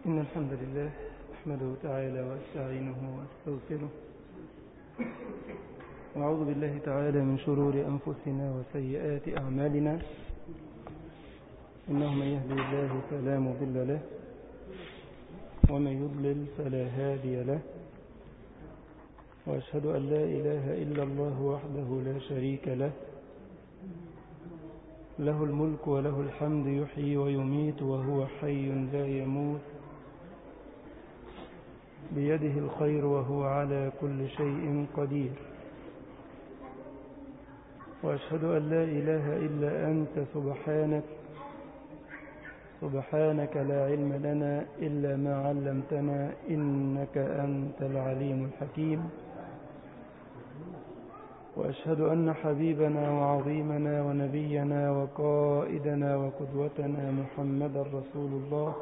إن الحمد لله أحمده تعالى وأستعينه وأستغفره وأعوذ بالله تعالى من شرور أنفسنا وسيئات أعمالنا إنه من يهدي الله فلا مضل له ومن يضلل فلا هادي له وأشهد أن لا إله إلا الله وحده لا شريك له له الملك وله الحمد يحيي ويميت وهو حي لا يموت بيده الخير وهو على كل شيء قدير وأشهد أن لا إله إلا أنت سبحانك سبحانك لا علم لنا إلا ما علمتنا إنك أنت العليم الحكيم وأشهد أن حبيبنا وعظيمنا ونبينا وقائدنا وقدوتنا محمد رسول الله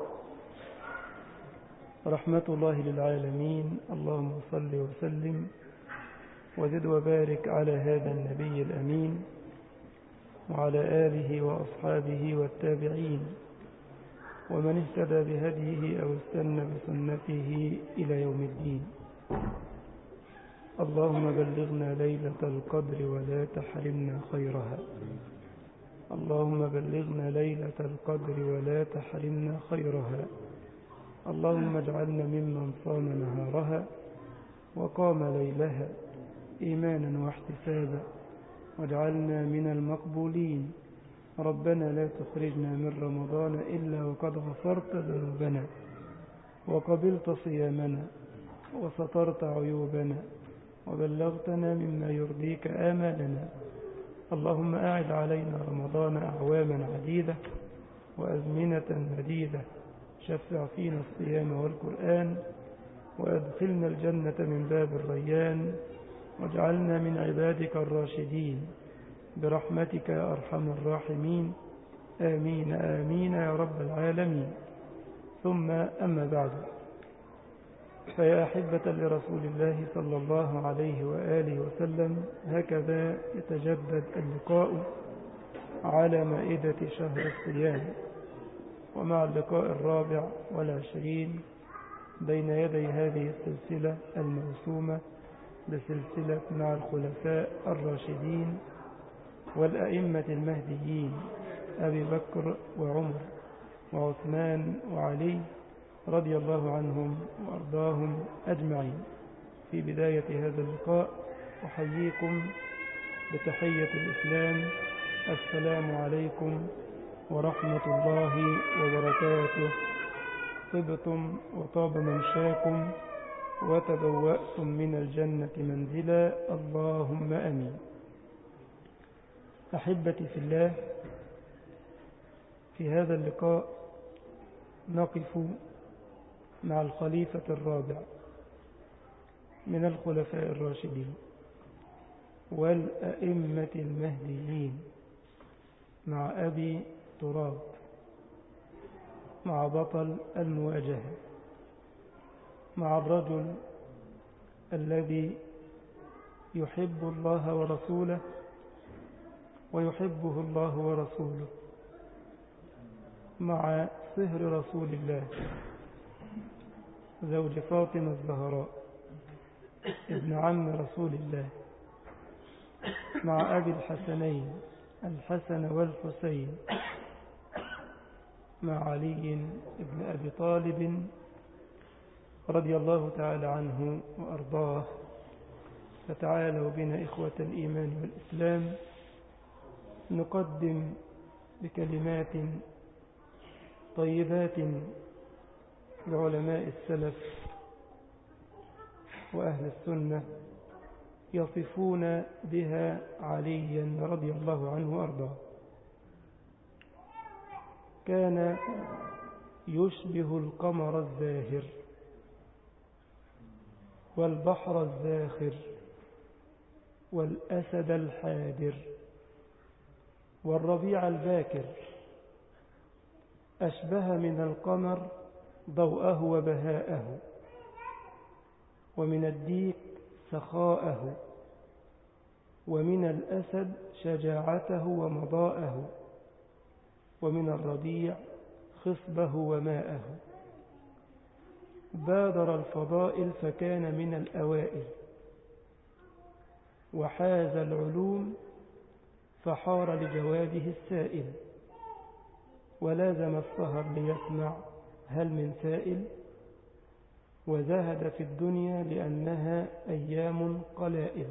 رحمة الله للعالمين اللهم صل وسلم وزد وبارك على هذا النبي الأمين وعلى آله وأصحابه والتابعين ومن اهتدى بهديه أو استنى بسنته إلى يوم الدين اللهم بلغنا ليلة القدر ولا تحرمنا خيرها اللهم بلغنا ليلة القدر ولا تحرمنا خيرها اللهم اجعلنا ممن صام نهارها وقام ليلها إيمانا واحتسابا واجعلنا من المقبولين ربنا لا تخرجنا من رمضان إلا وقد غفرت ذنوبنا وقبلت صيامنا وسترت عيوبنا وبلغتنا مما يرضيك آمالنا اللهم أعد علينا رمضان أعواما عديدة وأزمنة مديدة شفع فينا الصيام والقرآن وأدخلنا الجنة من باب الريان واجعلنا من عبادك الراشدين برحمتك يا أرحم الراحمين آمين آمين يا رب العالمين ثم أما بعد فيا أحبة لرسول الله صلى الله عليه وآله وسلم هكذا يتجدد اللقاء على مائدة شهر الصيام ومع اللقاء الرابع والعشرين بين يدي هذه السلسلة الموسومة بسلسلة مع الخلفاء الراشدين والأئمة المهديين أبي بكر وعمر وعثمان وعلي رضي الله عنهم وأرضاهم أجمعين في بداية هذا اللقاء أحييكم بتحية الإسلام السلام عليكم ورحمة الله وبركاته طبتم وطاب ممشاكم وتبوأتم من الجنة منزلا اللهم أمين أحبتي في الله في هذا اللقاء نقف مع الخليفة الرابع من الخلفاء الراشدين والأئمة المهديين مع أبي تراب مع بطل المواجهة مع الرجل الذي يحب الله ورسوله ويحبه الله ورسوله مع صهر رسول الله زوج فاطمة الزهراء ابن عم رسول الله مع أبي الحسنين الحسن والحسين مع علي بن أبي طالب رضي الله تعالى عنه وأرضاه فتعالوا بنا إخوة الإيمان والإسلام نقدم بكلمات طيبات لعلماء السلف وأهل السنة يصفون بها عليا رضي الله عنه وأرضاه كان يشبه القمر الزاهر والبحر الزاخر والأسد الحادر والربيع الباكر أشبه من القمر ضوءه وبهاءه ومن الديك سخاءه ومن الأسد شجاعته ومضاءه ومن الربيع خصبه وماءه بادر الفضائل فكان من الأوائل وحاز العلوم فحار لجوابه السائل ولازم السهر ليسمع هل من سائل وزهد في الدنيا لأنها أيام قلائل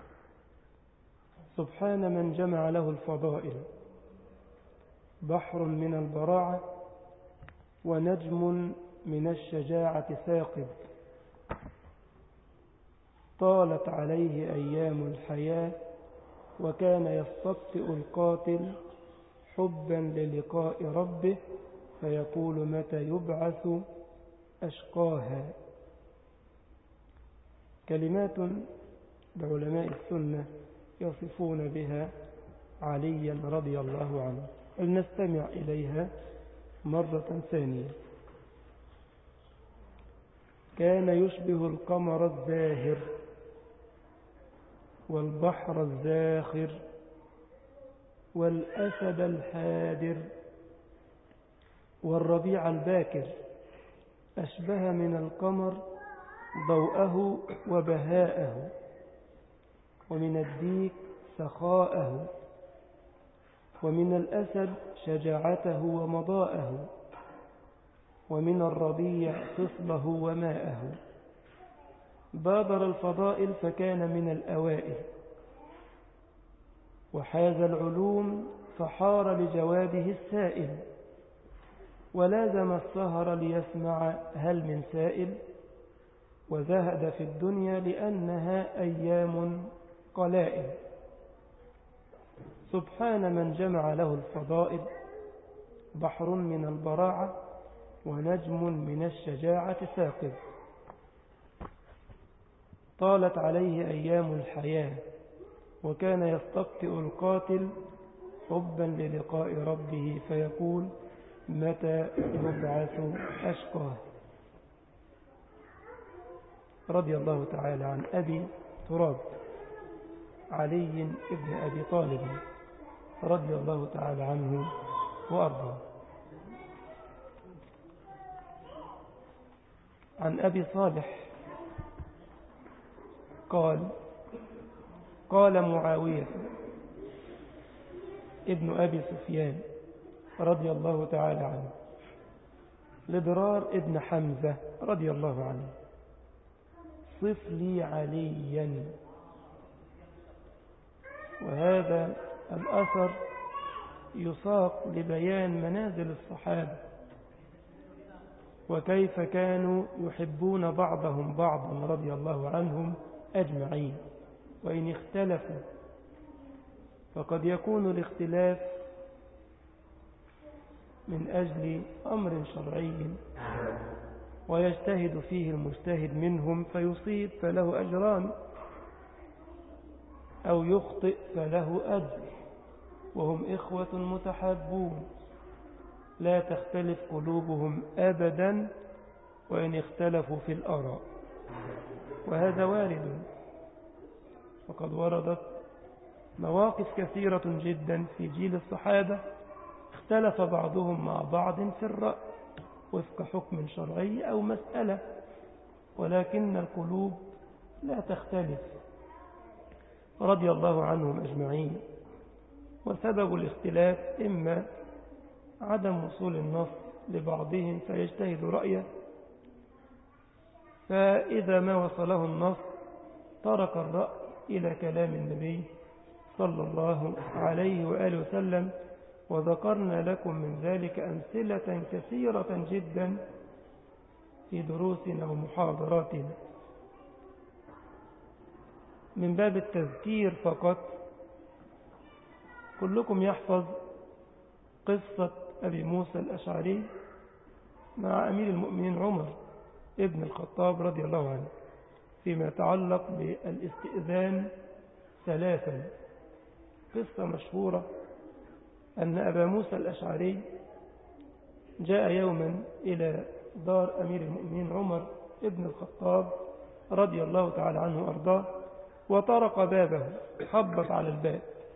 سبحان من جمع له الفضائل بحر من البراعة ونجم من الشجاعة ثاقب طالت عليه أيام الحياة وكان يستبطئ القاتل حبا للقاء ربه فيقول متى يبعث أشقاها كلمات لعلماء السنة يصفون بها عليا رضي الله عنه فلنستمع إليها مرة ثانية كان يشبه القمر الزاهر والبحر الزاخر والأسد الحادر والربيع الباكر أشبه من القمر ضوءه وبهاءه ومن الديك سخاءه ومن الأسد شجاعته ومضاءه ومن الربيع فصله وماءه بادر الفضائل فكان من الأوائل وحاز العلوم فحار لجوابه السائل ولازم السهر ليسمع هل من سائل وزهد في الدنيا لأنها أيام قلائل سبحان من جمع له الفضائل بحر من البراعة ونجم من الشجاعة ثاقب طالت عليه أيام الحياة وكان يستبطئ القاتل حبا للقاء ربه فيقول متى يبعث أشقاه رضي الله تعالى عن أبي تراب علي ابن أبي طالب رضي الله تعالى عنه وأرضاه عن أبي صالح قال قال معاوية ابن أبي سفيان رضي الله تعالى عنه لضرار ابن حمزة رضي الله عنه صف لي عليا وهذا الأثر يساق لبيان منازل الصحابة وكيف كانوا يحبون بعضهم بعضا رضي الله عنهم أجمعين وإن اختلفوا فقد يكون الاختلاف من أجل أمر شرعي ويجتهد فيه المجتهد منهم فيصيب فله أجران أو يخطئ فله أجر وهم إخوة متحابون لا تختلف قلوبهم أبدا وإن اختلفوا في الآراء وهذا وارد وقد وردت مواقف كثيرة جدا في جيل الصحابة اختلف بعضهم مع بعض في الرأي وفق حكم شرعي أو مسألة ولكن القلوب لا تختلف رضي الله عنهم أجمعين وسبب الاختلاف إما عدم وصول النص لبعضهم فيجتهد رأيه فإذا ما وصله النص ترك الرأي إلى كلام النبي صلى الله عليه وآله وسلم وذكرنا لكم من ذلك أمثلة كثيرة جدا في دروسنا ومحاضراتنا من باب التذكير فقط كلكم يحفظ قصة أبي موسى الأشعري مع أمير المؤمنين عمر ابن الخطاب رضي الله عنه فيما يتعلق بالاستئذان ثلاثا قصة مشهورة أن أبا موسى الأشعري جاء يوما إلى دار أمير المؤمنين عمر ابن الخطاب رضي الله تعالى عنه وأرضاه وطرق بابه خبط على الباب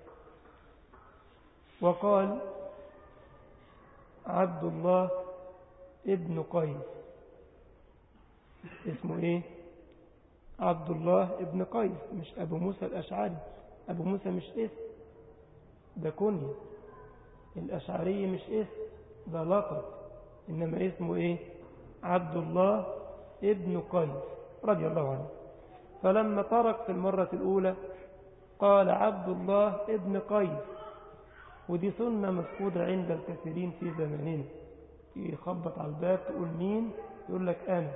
وقال عبد الله ابن قيس اسمه ايه عبد الله ابن قيس مش ابو موسى الاشعري ابو موسى مش اسم ده كنية الاشعري مش اسم ده لقب انما اسمه ايه عبد الله ابن قيس رضي الله عنه فلما ترك في المرة الأولى قال عبد الله ابن قيس ودي سنة مفقودة عند الكثيرين في زماننا يخبط على الباب تقول مين يقول لك أنا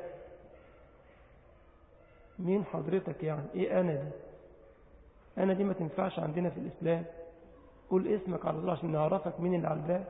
مين حضرتك يعني ايه أنا دي أنا دي ما تنفعش عندنا في الإسلام قول اسمك على الله عشان نعرفك مين اللي على الباب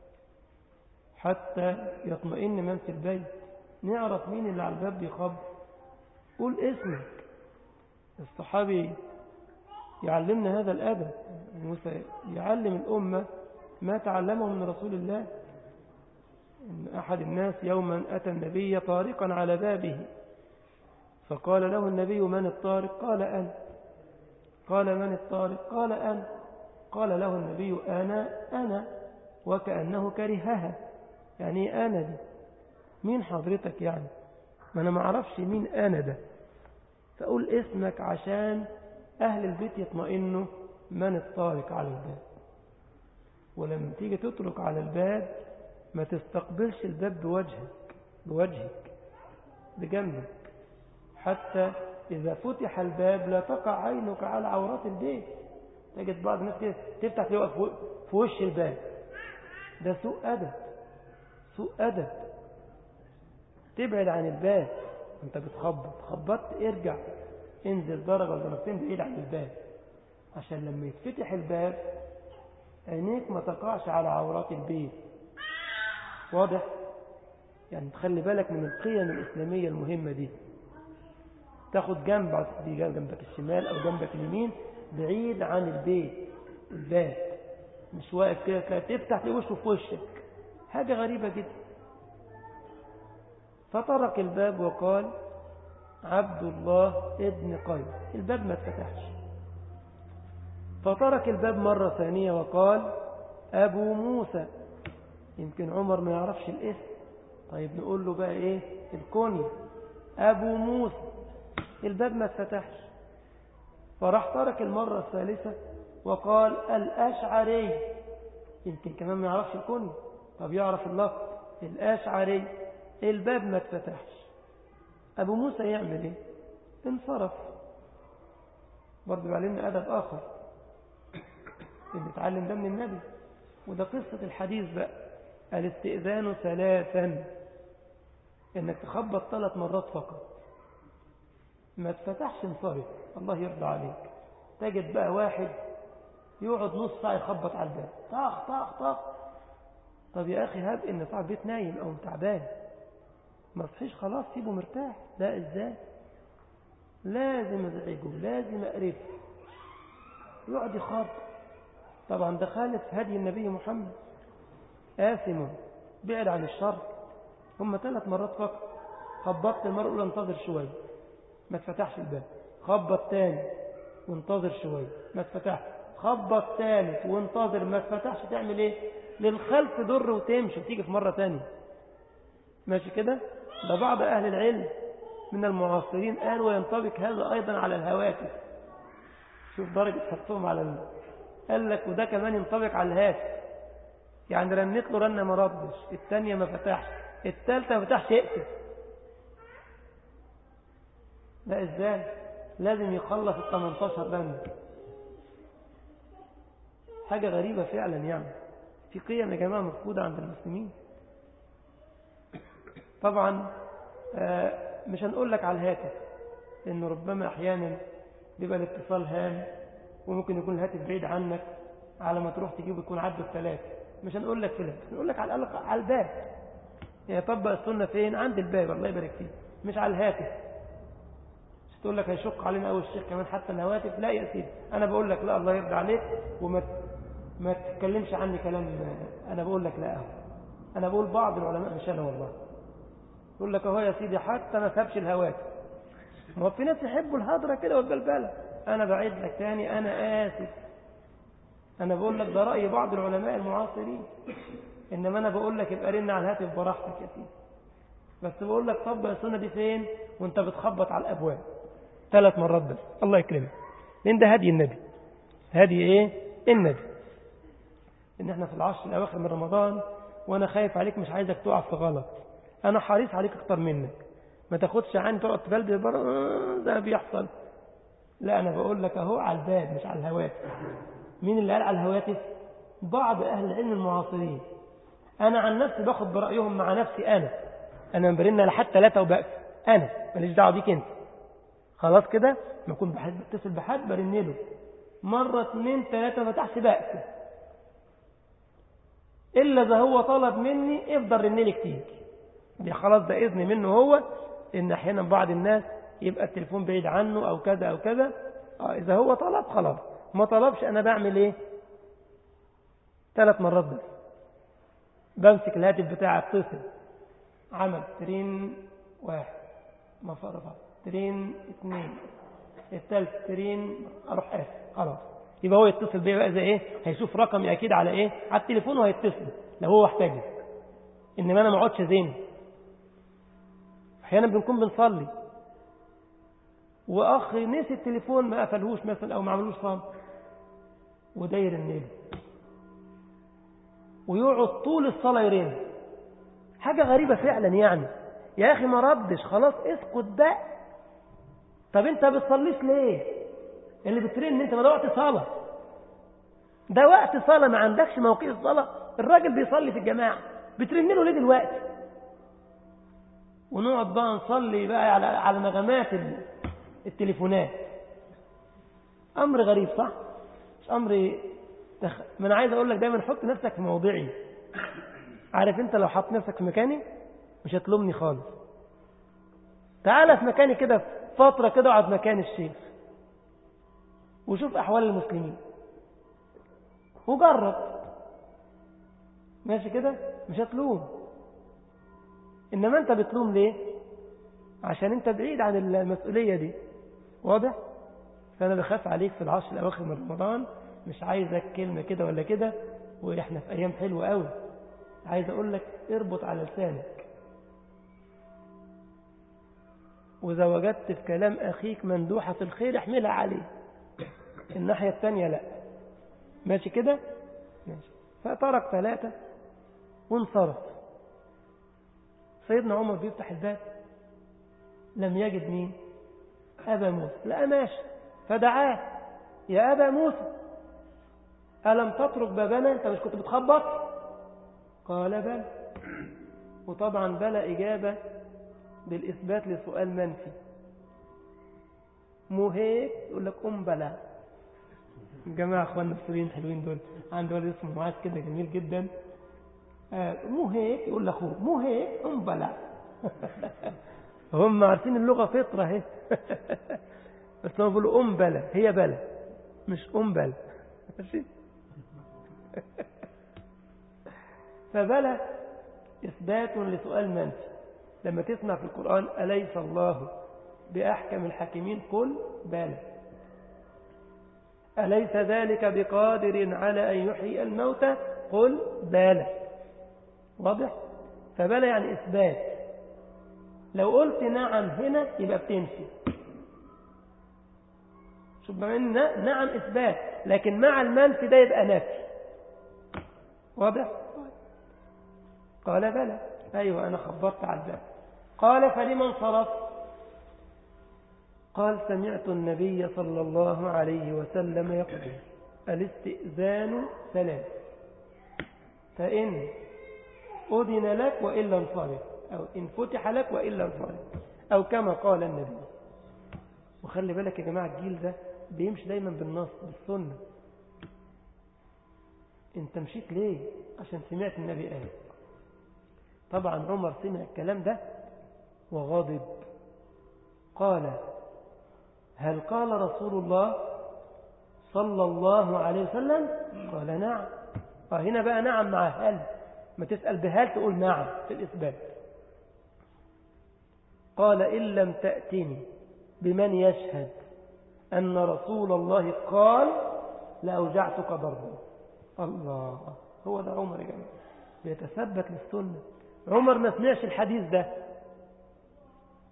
حتى يطمئن من في البيت نعرف مين اللي على الباب بيخبط قول اسمك الصحابي يعلمنا هذا الأدب موسى يعلم الأمة ما تعلمه من رسول الله إن أحد الناس يوما أتى النبي طارقا على بابه فقال له النبي من الطارق قال أنا قال من الطارق قال أنا قال له النبي أنا أنا وكأنه كرهها يعني أنا دي مين حضرتك يعني ما أنا ما اعرفش مين أنا ده فقول اسمك عشان أهل البيت يطمئنوا من الطارق على الباب ولما تيجي تطرق على الباب ما تستقبلش الباب بوجهك بوجهك بجنبك حتى إذا فتح الباب لا تقع عينك على عورات البيت تجد بعض الناس كده تفتح يقف في وش الباب ده سوء أدب سوء أدب تبعد عن الباب انت بتخبط خبطت ارجع انزل درجة ولا درجتين بعيد عن الباب عشان لما يتفتح الباب عينيك ما تقعش على عورات البيت واضح يعني تخلي بالك من القيم الإسلامية المهمة دي تاخد جنب دي جنبك الشمال أو جنبك اليمين بعيد عن البيت الباب مش واقف كده تلاقي تفتح وشه في وشك حاجة غريبة جدا فطرق الباب وقال عبد الله ابن قيس الباب ما اتفتحش فترك الباب مرة ثانية وقال أبو موسى يمكن عمر ما يعرفش الاسم طيب نقول له بقى ايه الكوني أبو موسى الباب ما اتفتحش فراح ترك المرة الثالثة وقال الأشعري يمكن كمان ما يعرفش الكوني طب يعرف اللقب الأشعري الباب ما اتفتحش أبو موسى يعمل ايه انصرف برضو يعلمنا أدب آخر اللي اتعلم ده من النبي وده قصة الحديث بقى الاستئذان ثلاثا انك تخبط ثلاث مرات فقط ما تفتحش انصرف الله يرضى عليك تجد بقى واحد يقعد نص ساعة يخبط على الباب طاخ طاخ طاخ طب يا أخي هب إن صاحب بيت نايم أو تعبان ما تصحيش خلاص سيبه مرتاح لا إزاي لازم أزعجه لازم أقرفه يقعد يخاطب طبعا ده خالف هدي النبي محمد آثم بعد عن الشر هم ثلاث مرات فقط خبطت المرة الأولى انتظر شوية ما تفتحش الباب خبط تاني وانتظر شوية ما تفتحش خبط ثالث وانتظر ما تفتحش تعمل ايه للخلف ضر وتمشي وتيجي في مرة تانية ماشي كده ده بعض أهل العلم من المعاصرين قال وينطبق هذا أيضا على الهواتف شوف درجة حطهم على ال... قال لك وده كمان ينطبق على الهاتف يعني رنت له رنة ما ردش الثانية ما فتحش الثالثة ما فتحش يقفل لا ازاي لازم يخلص ال 18 رنة حاجة غريبة فعلا يعني في قيم يا جماعة مفقودة عند المسلمين طبعا مش هنقول لك على الهاتف لأنه ربما أحيانا بيبقى الاتصال هام وممكن يكون الهاتف بعيد عنك على ما تروح تجيبه يكون عدوا الثلاثة مش هنقول لك في الهاتف هنقول لك على الأقل على الباب يعني طبق السنة فين عند الباب الله يبارك فيه مش على الهاتف مش تقول لك هيشق علينا أول الشيخ كمان حتى الهواتف لا يا سيدي أنا بقول لك لا الله يرضى عليك وما ما تتكلمش عني كلام أنا بقول لك لا أهو أنا بقول بعض العلماء مش أنا والله يقول لك اهو يا سيدي حتى ما سابش الهواتف هو في ناس يحبوا الهضره كده والبلبله انا بعيد لك تاني انا اسف انا بقول لك ده راي بعض العلماء المعاصرين انما انا بقول لك يبقى رن على الهاتف براحتك يا سيدي بس بقول لك طبق السنة دي فين وانت بتخبط على الأبواب ثلاث مرات بس الله يكرمك لأن ده هدي النبي هدي ايه النبي ان احنا في العشر الأواخر من رمضان وانا خايف عليك مش عايزك تقع في غلط انا حريص عليك اكتر منك ما تاخدش عن تقعد تبلد بره آه، ده بيحصل لا انا بقول لك اهو على الباب مش على الهواتف مين اللي قال على الهواتف بعض اهل العلم المعاصرين انا عن نفسي باخد برايهم مع نفسي انا انا برن لحد ثلاثة وبقف انا ماليش دعوه بيك انت خلاص كده ما اكون بحد بتصل بحد برن له مره اثنين ثلاثه ما فتحش بقف الا اذا هو طلب مني افضل رن لي كتير دي خلاص ده اذن منه هو ان احيانا بعض الناس يبقى التليفون بعيد عنه او كذا او كذا اه اذا هو طلب خلاص ما طلبش انا بعمل ايه ثلاث مرات بس بمسك الهاتف بتاعي اتصل عمل ترين واحد ما فرق ترين اثنين الثالث ترين اروح قافل خلاص يبقى هو يتصل بيا بقى زي ايه هيشوف رقمي اكيد على ايه على التليفون وهيتصل لو هو احتاجه انما انا ما اقعدش زين احيانا بنكون بنصلي واخ نسي التليفون ما قفلهوش مثلا او ما عملوش صام وداير النيل ويقعد طول الصلاة يرن حاجة غريبة فعلا يعني يا أخي ما ردش خلاص اسكت بقى طب انت بتصليش ليه اللي بترن انت ما ده وقت صلاة ده وقت صلاة ما عندكش موقع الصلاة الراجل بيصلي في الجماعة بترن له ليه دلوقتي ونقعد بقى نصلي بقى على على نغمات التليفونات امر غريب صح مش امر تخ... ما انا عايز اقول لك دايما حط نفسك في موضعي عارف انت لو حط نفسك في مكاني مش هتلومني خالص تعالى في مكاني كده فترة كده اقعد مكان الشيخ وشوف احوال المسلمين وجرب ماشي كده مش هتلوم انما انت بتلوم ليه عشان انت بعيد عن المسؤولية دي واضح فانا بخاف عليك في العشر الاواخر من رمضان مش عايزك كلمة كده ولا كده واحنا في ايام حلوة قوي عايز اقول لك اربط على لسانك واذا وجدت في كلام اخيك مندوحة في الخير احملها عليه الناحية الثانية لا ماشي كده ماشي فترك ثلاثة وانصرف سيدنا عمر بيفتح الباب لم يجد مين أبا موسى لا ماشي فدعاه يا أبا موسى ألم تترك بابنا أنت مش كنت بتخبط قال بلى وطبعا بلى إجابة بالإثبات لسؤال منفي مو هيك يقول لك أم بلى جماعة أخواننا السوريين حلوين دول عنده ولد اسمه معاذ كده جميل جدا آه مو هيك يقول لأخوه مو هيك أم بلى هم عارفين اللغة فطرة اهي بس هم بيقولوا أم بلى هي بلى مش أم بلى ماشي فبلى إثبات لسؤال منفي لما تسمع في القرآن أليس الله بأحكم الحاكمين قل بلى أليس ذلك بقادر على أن يحيي الموتى قل بلى واضح فبلى يعني إثبات لو قلت نعم هنا يبقى بتنفي شوف بما ان نعم إثبات لكن مع المنفي ده يبقى نفي واضح قال بلى أيوة أنا خبرت على الباب قال فلمن صرف قال سمعت النبي صلى الله عليه وسلم يقول الاستئذان ثلاث فإن أذن لك وإلا انصرف أو إن فتح لك وإلا انصرف أو كما قال النبي وخلي بالك يا جماعة الجيل ده بيمشي دايما بالنص بالسنة انت مشيت ليه عشان سمعت النبي قال طبعا عمر سمع الكلام ده وغاضب قال هل قال رسول الله صلى الله عليه وسلم قال نعم آه هنا بقى نعم مع هل ما تسأل بهل تقول نعم في الإثبات قال إن لم تأتني بمن يشهد أن رسول الله قال لأوجعتك ضربا الله هو ده عمر يا جماعة بيتثبت للسنة عمر ما سمعش الحديث ده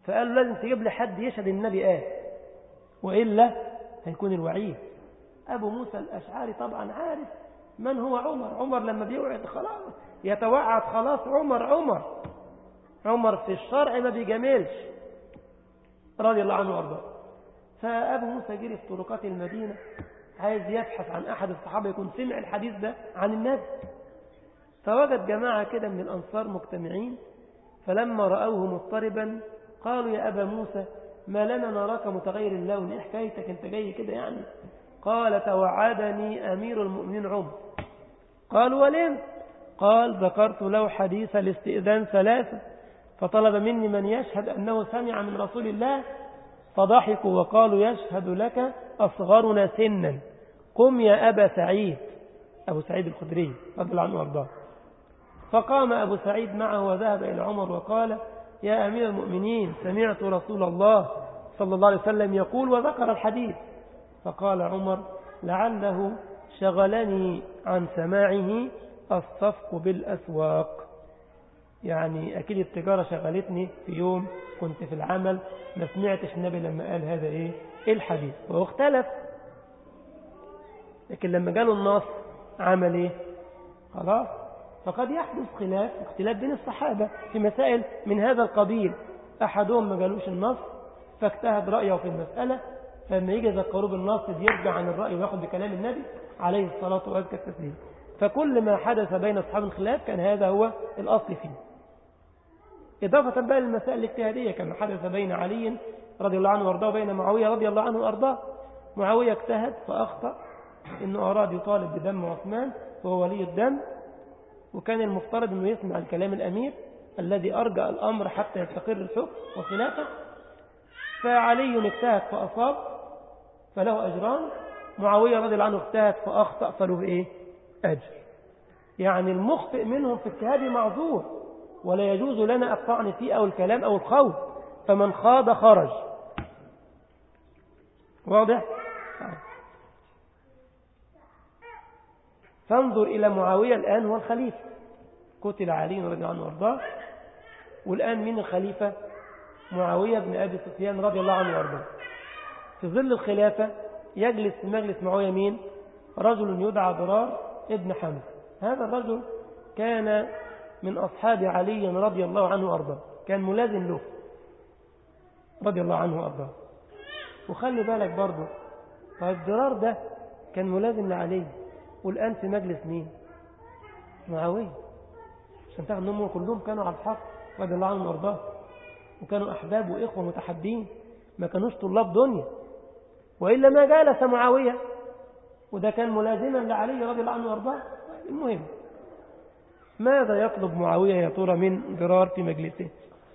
فقال له لازم تجيب لي حد يشهد النبي قال وإلا هيكون الوعيد أبو موسى الأشعري طبعا عارف من هو عمر عمر لما بيوعد خلاص يتوعد خلاص عمر عمر عمر في الشرع ما بيجاملش رضي الله عنه وارضاه فأبو موسى جري في طرقات المدينة عايز يبحث عن أحد الصحابة يكون سمع الحديث ده عن النبي فوجد جماعة كده من الأنصار مجتمعين فلما رأوه مضطربا قالوا يا أبا موسى ما لنا نراك متغير اللون إيه حكايتك أنت جاي كده يعني قال توعدني أمير المؤمنين عمر قالوا ولم قال ذكرت له حديث الاستئذان ثلاثة فطلب مني من يشهد أنه سمع من رسول الله فضحكوا وقالوا يشهد لك أصغرنا سنا قم يا أبا سعيد أبو سعيد الخدري رضي الله عنه وارضاه فقام أبو سعيد معه وذهب إلى عمر وقال يا أمير المؤمنين سمعت رسول الله صلى الله عليه وسلم يقول وذكر الحديث فقال عمر لعله شغلني عن سماعه الصفق بالأسواق يعني أكيد التجارة شغلتني في يوم كنت في العمل ما سمعتش النبي لما قال هذا إيه الحديث واختلف لكن لما جاله النص عمل إيه خلاص فقد يحدث خلاف اختلاف بين الصحابة في مسائل من هذا القبيل أحدهم ما جالوش النص فاجتهد رأيه في المسألة فلما يجي يذكروه بالنص بيرجع عن الرأي وياخد بكلام النبي عليه الصلاة وأزكى التسليم فكل ما حدث بين أصحاب الخلاف كان هذا هو الأصل فيه إضافة بقى للمسائل الاجتهادية كما حدث بين علي رضي الله عنه وارضاه وبين معاوية رضي الله عنه وارضاه معاوية اجتهد فأخطأ إنه أراد يطالب بدم عثمان وهو ولي الدم وكان المفترض أنه يسمع الكلام الأمير الذي أرجع الأمر حتى يستقر الحكم وخلافه فعلي اجتهد فأصاب فله أجران معاوية رضي الله عنه اجتهد فأخطأ فله إيه أجر يعني المخطئ منهم في اجتهاده معذور ولا يجوز لنا الطعن فيه أو الكلام أو الخوض فمن خاض خرج واضح فانظر إلى معاوية الآن هو الخليفة قتل علي رضي الله عنه وارضاه والآن من الخليفة معاوية بن أبي سفيان رضي الله عنه وارضاه في ظل الخلافة يجلس في مجلس معاوية مين رجل يدعى ضرار ابن حمزة هذا الرجل كان من أصحاب علي رضي الله عنه وارضاه كان ملازم له رضي الله عنه وارضاه وخلي بالك برضه طيب ضرار ده كان ملازم لعلي والآن في مجلس مين معاوية عشان تعرف انهم كلهم كانوا على الحق رضي الله عنهم وارضاه وكانوا أحباب وإخوة متحدين ما كانوش طلاب دنيا وإلا ما جالس معاوية وده كان ملازما لعلي رضي الله عنه وارضاه المهم ماذا يطلب معاوية يا ترى من ضرار في مجلسه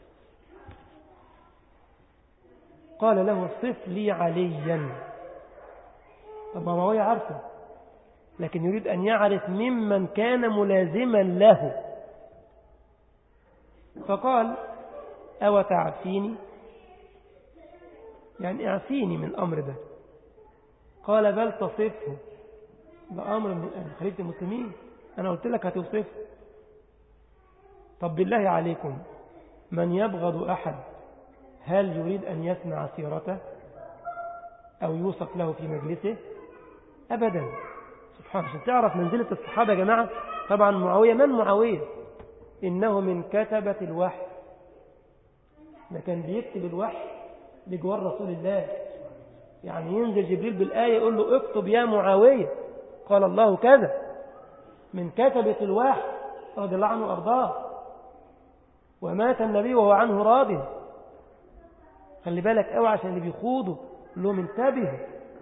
قال له صف لي عليا طب معاوية عارفه لكن يريد أن يعرف ممن كان ملازما له فقال أو تعفيني يعني اعفيني من الأمر ده قال بل تصفه ده أمر من خليفة المسلمين أنا قلت لك هتوصفه طب بالله عليكم من يبغض أحد هل يريد أن يسمع سيرته أو يوصف له في مجلسه أبدا سبحان عشان تعرف منزلة الصحابة يا جماعة طبعا معاوية من معاوية إنه من كتبة الوحي ده كان بيكتب الوحي لجوار رسول الله يعني ينزل جبريل بالآية يقول له اكتب يا معاوية قال الله كذا من كتبة الوحي رضي الله عنه وأرضاه ومات النبي وهو عنه راض خلي بالك قوي عشان اللي بيخوضوا لهم انتبهوا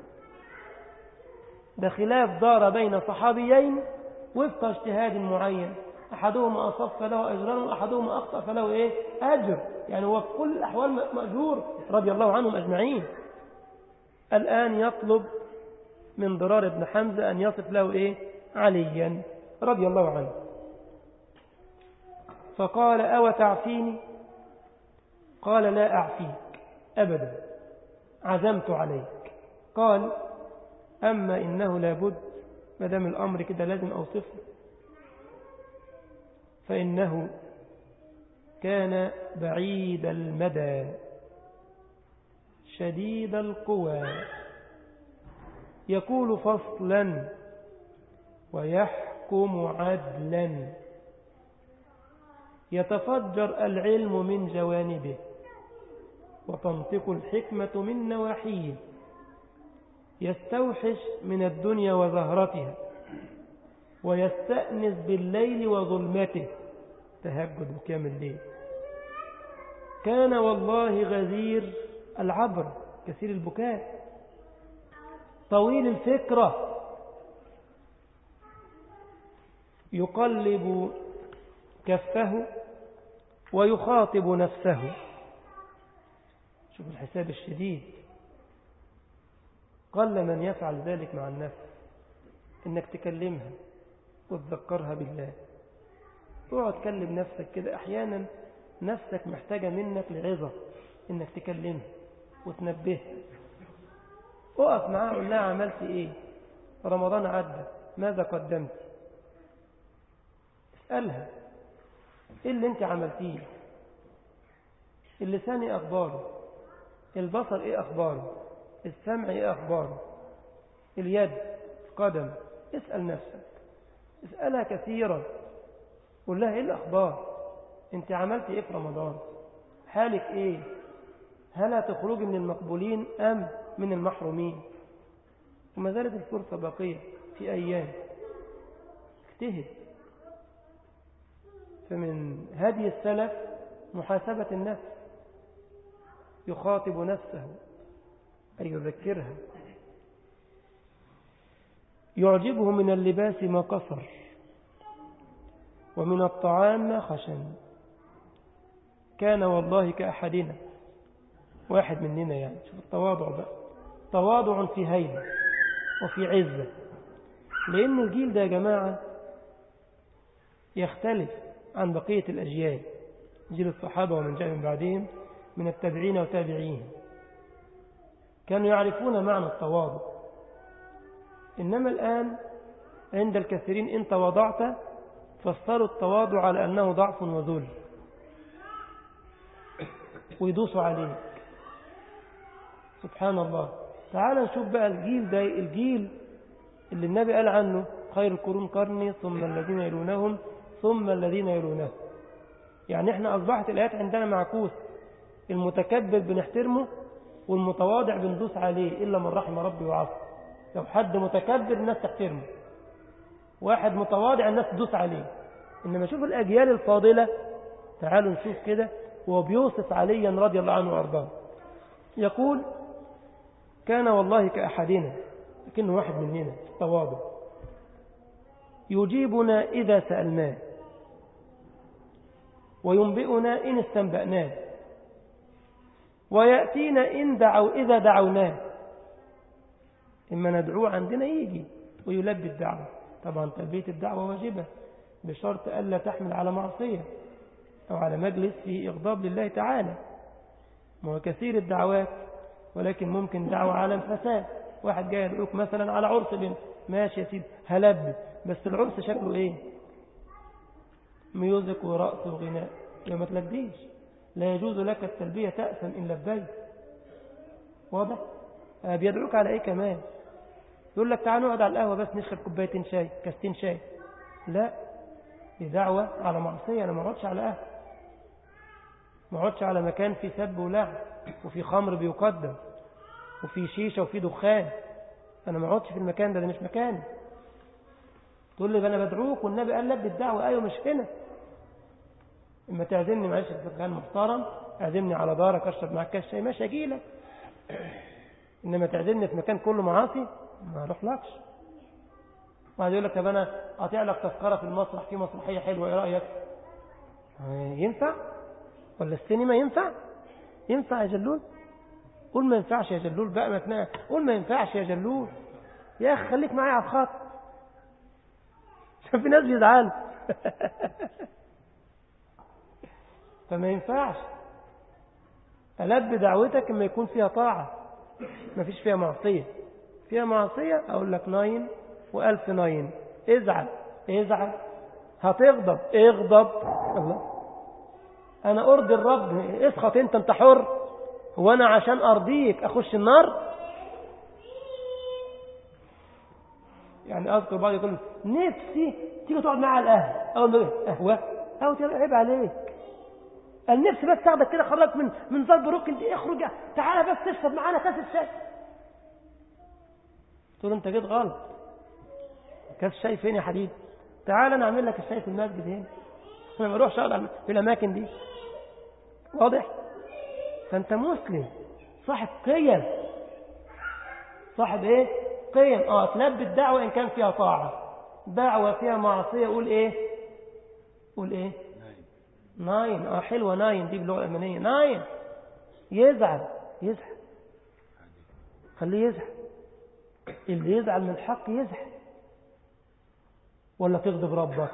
ده خلاف دار بين صحابيين وفق اجتهاد معين أحدهما أصاب فله أجران وأحدهما أخطأ فله إيه أجر يعني هو في كل الأحوال مأجور رضي الله عنهم أجمعين الآن يطلب من ضرار بن حمزة أن يصف له إيه عليا رضي الله عنه فقال أو تعفيني قال لا أعفيك أبدا عزمت عليك قال أما إنه لابد ما دام الأمر كده لازم أوصفه فإنه كان بعيد المدى شديد القوى يقول فصلا ويحكم عدلا يتفجر العلم من جوانبه وتنطق الحكمة من نواحيه يستوحش من الدنيا وزهرتها ويستأنس بالليل وظلمته تهجد وكام الليل كان والله غزير العبر كثير البكاء طويل الفكرة يقلب كفه ويخاطب نفسه شوف الحساب الشديد قل من يفعل ذلك مع النفس انك تكلمها وتذكرها بالله اقعد تكلم نفسك كده احيانا نفسك محتاجة منك لعظة انك تكلمها وتنبهها اقف معاها قول لها عملت ايه رمضان عدى ماذا قدمت اسألها ايه اللي انت عملتيه اللسان ايه اخباره البصر ايه اخباره السمع ايه اخباره اليد قدم اسأل نفسك اسألها كثيرا قول لها ايه الاخبار انت عملت ايه في رمضان حالك ايه هل هتخرجي من المقبولين ام من المحرومين وما زالت الفرصة باقية في ايام اجتهد فمن هدي السلف محاسبة النفس يخاطب نفسه أي يذكرها يعجبه من اللباس ما قصر ومن الطعام ما خشن كان والله كأحدنا واحد مننا يعني شوف التواضع بقى تواضع في هيبة وفي عزة لأن الجيل ده يا جماعة يختلف عن بقية الأجيال جيل الصحابة ومن جاء من بعدهم من التابعين وتابعين كانوا يعرفون معنى التواضع إنما الآن عند الكثيرين إن تواضعت فسروا التواضع على أنه ضعف وذل ويدوسوا عليك سبحان الله تعال نشوف بقى الجيل ده الجيل اللي النبي قال عنه خير القرون قرني ثم الذين يلونهم ثم الذين يلونهم يعني احنا أصبحت الآيات عندنا معكوس المتكبر بنحترمه والمتواضع بندوس عليه إلا من رحم ربي وعصر لو حد متكبر الناس تحترمه واحد متواضع الناس تدوس عليه إنما شوف الأجيال الفاضلة تعالوا نشوف كده وهو بيوصف عليا رضي الله عنه وأرضاه يقول كان والله كأحدنا لكنه واحد مننا تواضع يجيبنا إذا سألناه وينبئنا إن استنبأناه ويأتينا إن دعوا إذا دعوناه إما ندعوه عندنا يجي ويلبي الدعوة طبعا تلبية الدعوة واجبة بشرط ألا تحمل على معصية أو على مجلس فيه إغضاب لله تعالى ما هو كثير الدعوات ولكن ممكن دعوة على الفساد واحد جاي يدعوك مثلا على عرس بنت ماشي يا سيدي هلبي بس العرس شكله ايه ميوزك ورقص وغناء يا ما تلبيش لا يجوز لك التلبية تأثم إن لبيت واضح آه بيدعوك على ايه كمان يقول لك تعال نقعد على القهوة بس نشرب كوبايتين شاي كاستين شاي لا دي دعوة على معصية أنا ما اقعدش على قهوة ما اقعدش على مكان فيه سب ولعب وفي خمر بيقدم وفي شيشة وفي دخان أنا ما اقعدش في المكان ده ده مش مكاني تقول لي أنا بدعوك والنبي قال لبي الدعوة أيوة مش هنا إما تعزمني معلش في مكان محترم اعزمني على دارك أشرب معاك كاس شاي ماشي أجي لك إنما تعزمني في مكان كله معاصي ما أروحلكش واحد يقول لك طب أنا قاطع لك تذكرة في المسرح في مسرحية حلوة إيه رأيك؟ ينفع؟ ولا السينما ينفع؟ ينفع يا جلول؟ قول ما ينفعش يا جلول بقى ما تنام قول ما ينفعش يا جلول يا أخي خليك معايا على الخط عشان في ناس بيزعلوا فما ينفعش ألب دعوتك اما يكون فيها طاعة ما فيش فيها معصية فيها معصية أقول لك ناين وألف ناين ازعل ازعل هتغضب اغضب الله أنا أرضي الرب اسخط أنت أنت حر هو أنا عشان أرضيك أخش النار يعني أذكر بعض يقول نفسي تيجي تقعد معي على القهوة أقول له قهوة قهوة عيب عليك قال نفسي بس تاخدك كده خرجك من من ضرب ركن دي اخرج تعالى بس تشرب معانا كاس الشاي قلت له انت جيت غلط كاس الشاي فين يا حبيبي تعالى انا اعمل لك الشاي في المسجد هنا انا ما بروحش اقعد في الاماكن دي واضح فانت مسلم صاحب قيم صاحب ايه قيم اه تلبي الدعوه ان كان فيها طاعه دعوه فيها معصيه قول ايه قول ايه ناين اه حلوة ناين دي باللغة الألمانية ناين يزعل يزعل خليه يزعل اللي يزعل من الحق يزعل ولا تغضب ربك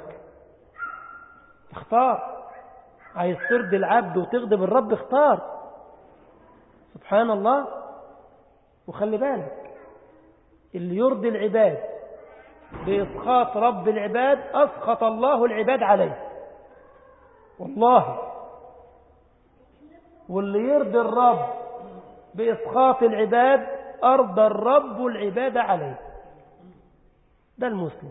اختار عايز ترضي العبد وتغضب الرب اختار سبحان الله وخلي بالك اللي يرضي العباد بإسخاط رب العباد أسخط الله العباد عليه والله واللي يرضي الرب بإسخاط العباد أرضى الرب العباد عليه ده المسلم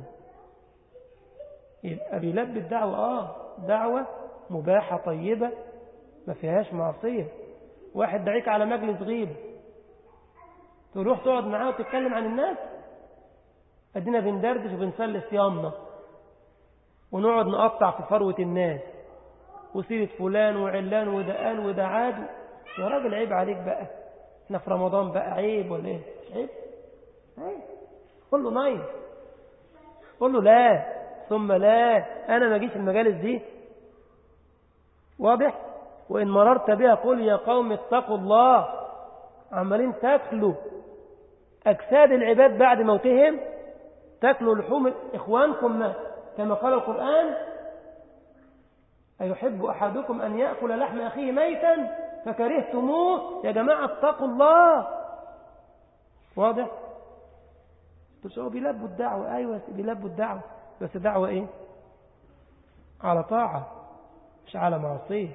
يبقى بيلبي الدعوة آه دعوة مباحة طيبة ما فيهاش معصية واحد دعيك على مجلس غيب تروح تقعد معاه وتتكلم عن الناس ادينا بندردش وبنسلي صيامنا ونقعد نقطع في فروة الناس وسيرة فلان وعلان وده قال وده عاد يا راجل عيب عليك بقى احنا في رمضان بقى عيب ولا ايه مش عيب عيب قول له نايم قول له لا ثم لا انا ما اجيش المجالس دي واضح وان مررت بها قل يا قوم اتقوا الله عمالين تاكلوا اجساد العباد بعد موتهم تاكلوا لحوم اخوانكم كما قال القران أيحب أحدكم أن يأكل لحم أخيه ميتا فكرهتموه يا جماعة اتقوا الله واضح بس هو بيلبوا الدعوة أيوة بيلبوا الدعوة بس دعوة إيه على طاعة مش على معصية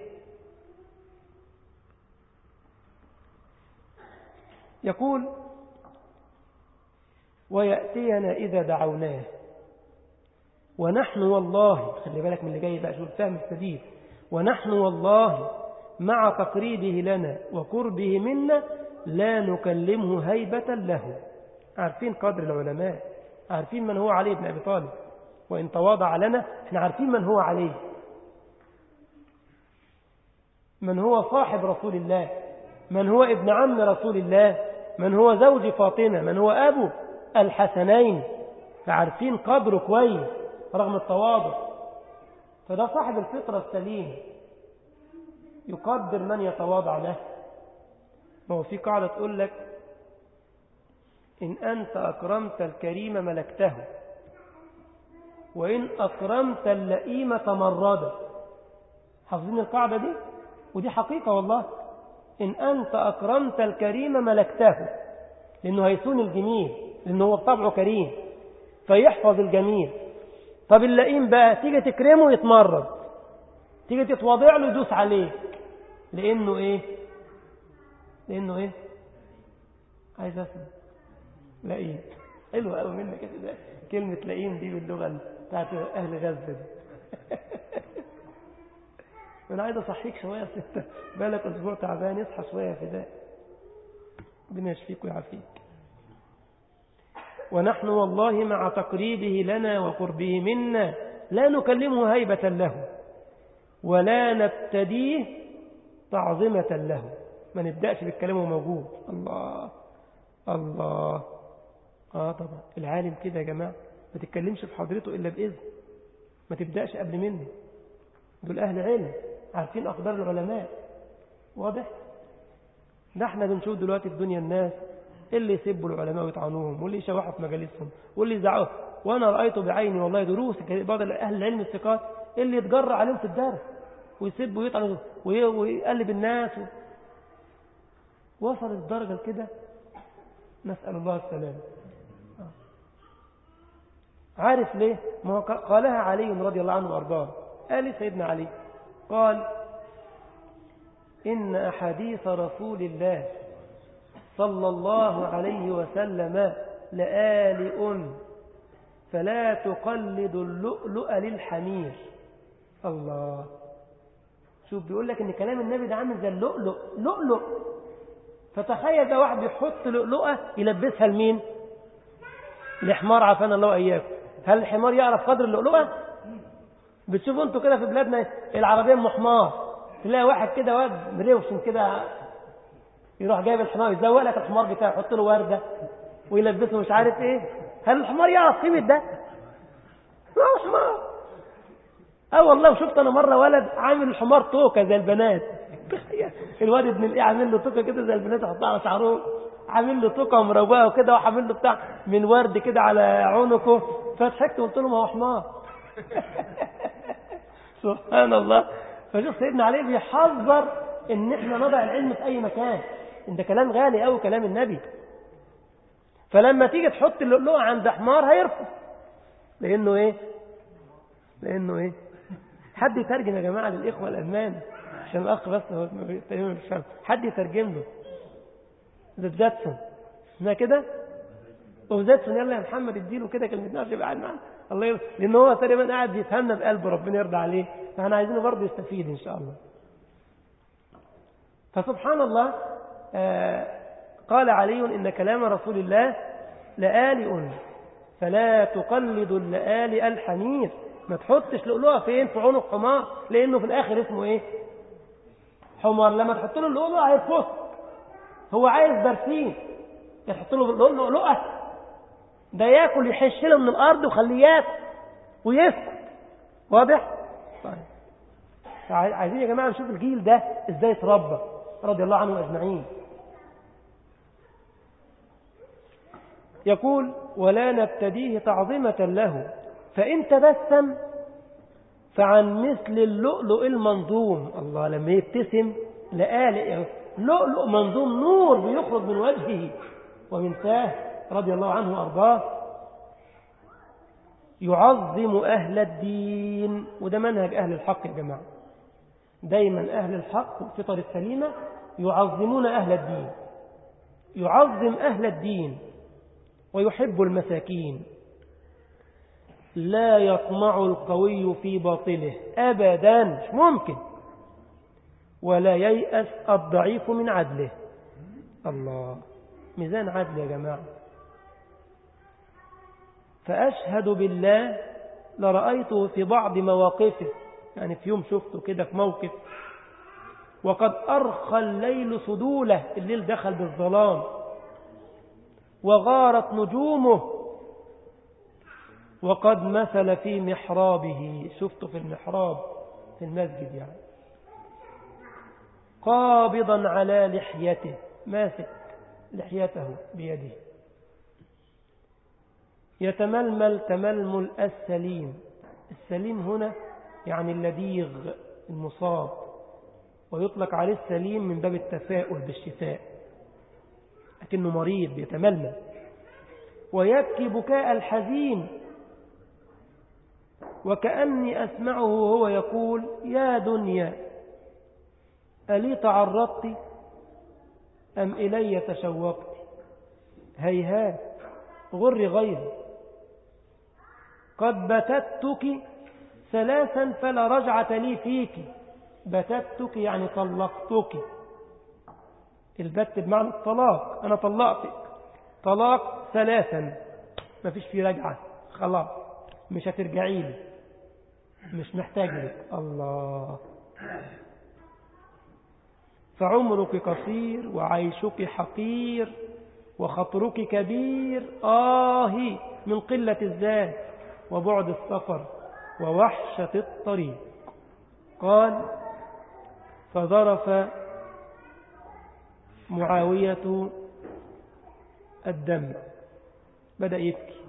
يقول ويأتينا إذا دعوناه ونحن والله خلي بالك من اللي جاي بقى شوف الفهم السديد ونحن والله مع تقريبه لنا وقربه منا لا نكلمه هيبة له عارفين قدر العلماء عارفين من هو علي بن أبي طالب وإن تواضع لنا احنا عارفين من هو عليه من هو صاحب رسول الله من هو ابن عم رسول الله من هو زوج فاطمة من هو أبو الحسنين فعارفين قدره كويس رغم التواضع فده صاحب الفطرة السليمة يقدر من يتواضع له ما هو في قاعدة تقول لك إن أنت أكرمت الكريم ملكته وإن أكرمت اللئيم تمرد حافظين القاعدة دي ودي حقيقة والله إن أنت أكرمت الكريم ملكته لأنه هيسون الجميل لأنه هو بطبعه كريم فيحفظ الجميل طب اللئيم بقى تيجي تكرمه يتمرد تيجي تتواضع له يدوس عليك لأنه إيه لأنه إيه عايز أسمع لئيم حلو قوي منك كده كلمة لئيم دي باللغة بتاعت أهل غزة دي أنا عايز أصحيك شوية ستة بالك أسبوع تعبان اصحى شوية في ده ربنا يشفيك ويعافيك ونحن والله مع تقريبه لنا وقربه منا لا نكلمه هيبة له ولا نبتديه تعظمة له ما نبدأش بالكلام وهو موجود الله الله آه طبعا العالم كده يا جماعة ما تتكلمش في حضرته إلا بإذن ما تبدأش قبل منه دول أهل علم عارفين أقدار العلماء واضح ده احنا بنشوف دلوقتي في دنيا الناس اللي يسبوا العلماء ويطعنوهم واللي يشوحوا في مجالسهم واللي يزعقوا وانا رايته بعيني والله دروس بعض اهل العلم الثقات اللي يتجرى عليهم في الدرس ويسب ويطعن ويقلب الناس و... وصل الدرجه كده نسال الله السلامه عارف ليه ما هو قالها علي رضي الله عنه وارضاه قال سيدنا علي قال إن أحاديث رسول الله صلى الله عليه وسلم لآلئ فلا تقلد اللؤلؤ للحمير الله شوف بيقول لك ان كلام النبي ده عامل زي اللؤلؤ لؤلؤ فتخيل ده واحد بيحط لؤلؤه يلبسها لمين لحمار عافانا الله اياكم هل الحمار يعرف قدر اللؤلؤه بتشوفوا انتوا كده في بلادنا العربيه ام حمار تلاقي واحد كده واد مروشن كده يروح جايب الحمار يزوق لك الحمار بتاعه يحط له ورده ويلبسه مش عارف ايه هل الحمار يعرف قيمه ده؟ ما هو حمار اه والله شفت انا مره ولد عامل الحمار توكه زي البنات الواد ابن الايه عامل له توكه كده زي البنات يحطها على شعرهم عامل له توكه ومروقه وكده وعامل له بتاع من ورد كده على عنقه فضحكت وقلت له ما هو حمار سبحان الله فشوف سيدنا علي بيحذر ان احنا نضع العلم في اي مكان ده كلام غالي قوي كلام النبي فلما تيجي تحط اللؤلؤه عند حمار هيرفض لانه ايه لانه ايه حد يترجم يا جماعه للاخوه الالمان عشان الاخ بس هو تقريبا مش فاهم حد يترجم له زيتسون اسمها كده وزيتسون يلا يا محمد اديله كده كلمتين عشان يبقى قاعد معانا الله يرضى لان هو تقريبا قاعد بيفهمنا بقلبه ربنا يرضى عليه فاحنا عايزينه برضه يستفيد ان شاء الله فسبحان الله آه قال علي ان كلام رسول الله لآلئ فلا تقلد اللآلئ الحمير ما تحطش لؤلؤه فين في عنق حمار لانه في الاخر اسمه ايه حمار لما تحط له اللؤلؤه هيرفض هو عايز برسيم تحط له لؤلؤه ده ياكل يحش له من الارض وخليه ياكل ويسكت واضح طيب عايزين يا جماعه نشوف الجيل ده ازاي اتربى رضي الله عنه اجمعين يقول ولا نبتديه تعظيمة له فإن تبسم فعن مثل اللؤلؤ المنظوم الله لما يبتسم لآلئ لؤلؤ منظوم نور بيخرج من وجهه ومن فاه رضي الله عنه وأرضاه يعظم أهل الدين وده منهج أهل الحق يا جماعة دايما أهل الحق والفطر السليمة يعظمون أهل الدين يعظم أهل الدين ويحب المساكين لا يطمع القوي في باطله أبدا مش ممكن ولا ييأس الضعيف من عدله الله ميزان عدل يا جماعة فأشهد بالله لرأيته في بعض مواقفه يعني في يوم شفته كده في موقف وقد أرخى الليل صدوله الليل دخل بالظلام وغارت نجومه وقد مثل في محرابه شفته في المحراب في المسجد يعني قابضا على لحيته ماسك لحيته بيده يتململ تململ السليم السليم هنا يعني اللديغ المصاب ويطلق عليه السليم من باب التفاؤل بالشفاء لكنه مريض بيتململ ويبكي بكاء الحزين وكأني أسمعه وهو يقول يا دنيا ألي تعرضت أم إلي تشوقت هيهات غر غيري قد بتتك ثلاثا فلا رجعة لي فيك بتتك يعني طلقتك البت بمعنى الطلاق أنا طلقتك طلاق ثلاثا ما فيش فيه رجعة خلاص مش هترجعي لي مش محتاج لك الله فعمرك قصير وعيشك حقير وخطرك كبير آه من قلة الذات وبعد السفر ووحشة الطريق قال فظرف معاوية الدم بدأ يبكي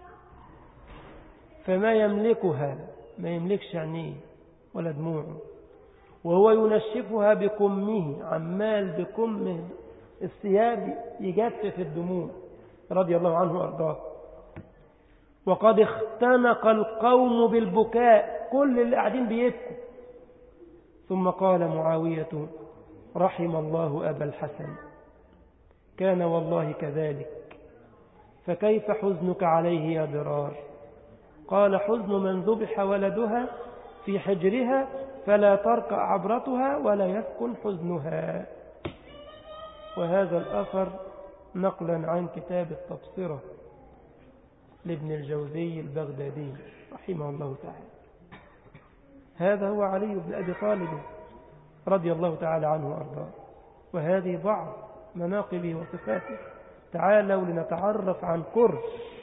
فما يملكها ما يملكش عينيه ولا دموعه وهو ينشفها بكمه عمال بكمه الثياب يجفف الدموع رضي الله عنه وارضاه وقد اختنق القوم بالبكاء كل اللي قاعدين بيبكوا ثم قال معاوية رحم الله أبا الحسن كان والله كذلك فكيف حزنك عليه يا ضرار قال حزن من ذبح ولدها في حجرها فلا ترقى عبرتها ولا يسكن حزنها وهذا الأثر نقلا عن كتاب التبصرة لابن الجوزي البغدادي رحمه الله تعالى هذا هو علي بن أبي طالب رضي الله تعالى عنه وأرضاه وهذه بعض مناقبه وصفاته تعالوا لنتعرف عن قرب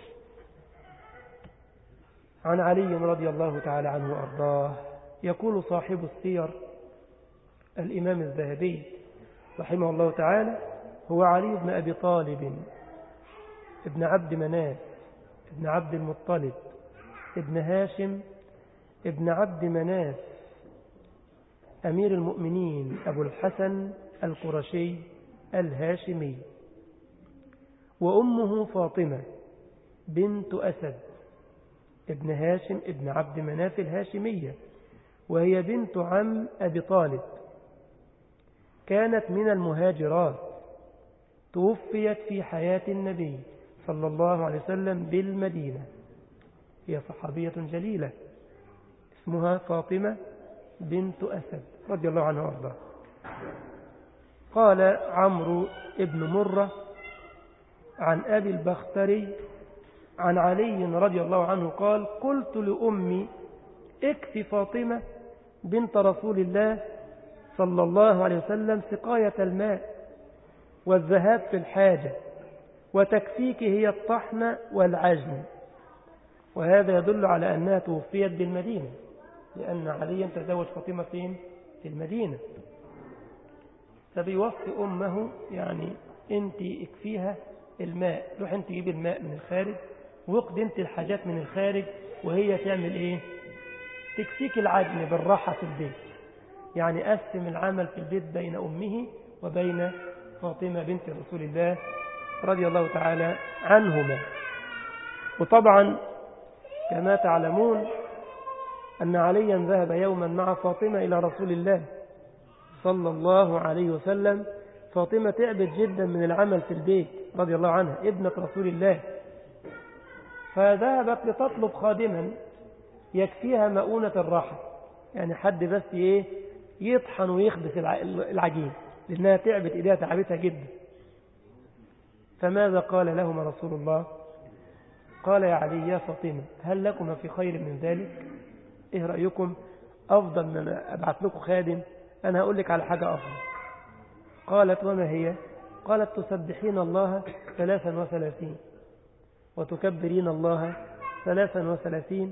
عن علي رضي الله تعالى عنه وأرضاه يقول صاحب السير الإمام الذهبي رحمه الله تعالى هو علي بن أبي طالب ابن عبد مناف ابن عبد المطلب ابن هاشم ابن عبد مناف أمير المؤمنين أبو الحسن القرشي الهاشمي وأمه فاطمة بنت أسد ابن هاشم ابن عبد مناف الهاشمية وهي بنت عم أبي طالب كانت من المهاجرات توفيت في حياة النبي صلى الله عليه وسلم بالمدينة هي صحابية جليلة اسمها فاطمة بنت أسد رضي الله عنها وارضاها قال عمرو ابن مرة عن أبي البختري عن علي رضي الله عنه قال قلت لأمي اكفي فاطمة بنت رسول الله صلى الله عليه وسلم سقاية الماء والذهاب في الحاجة وتكفيك هي الطحن والعجن وهذا يدل على أنها توفيت بالمدينة لأن عليا تزوج فاطمة فين؟ في المدينة فبيوصي أمه يعني أنت اكفيها الماء روح أنت جيب الماء من الخارج وقد أنت الحاجات من الخارج وهي تعمل إيه تكفيك العجن بالراحة في البيت يعني قسم العمل في البيت بين أمه وبين فاطمة بنت رسول الله رضي الله تعالى عنهما وطبعا كما تعلمون أن عليا ذهب يوما مع فاطمة إلى رسول الله صلى الله عليه وسلم فاطمة تعبت جدا من العمل في البيت رضي الله عنها ابنة رسول الله فذهبت لتطلب خادما يكفيها مؤونة الراحة يعني حد بس ايه يطحن ويخبز العجين لأنها تعبت إيديها تعبتها جدا فماذا قال لهما رسول الله قال يا علي يا فاطمة هل لكم في خير من ذلك ايه رأيكم أفضل من أبعث لكم خادم أنا هقول لك على حاجة أفضل قالت وما هي قالت تسبحين الله ثلاثا وثلاثين وتكبرين الله ثلاثا وثلاثين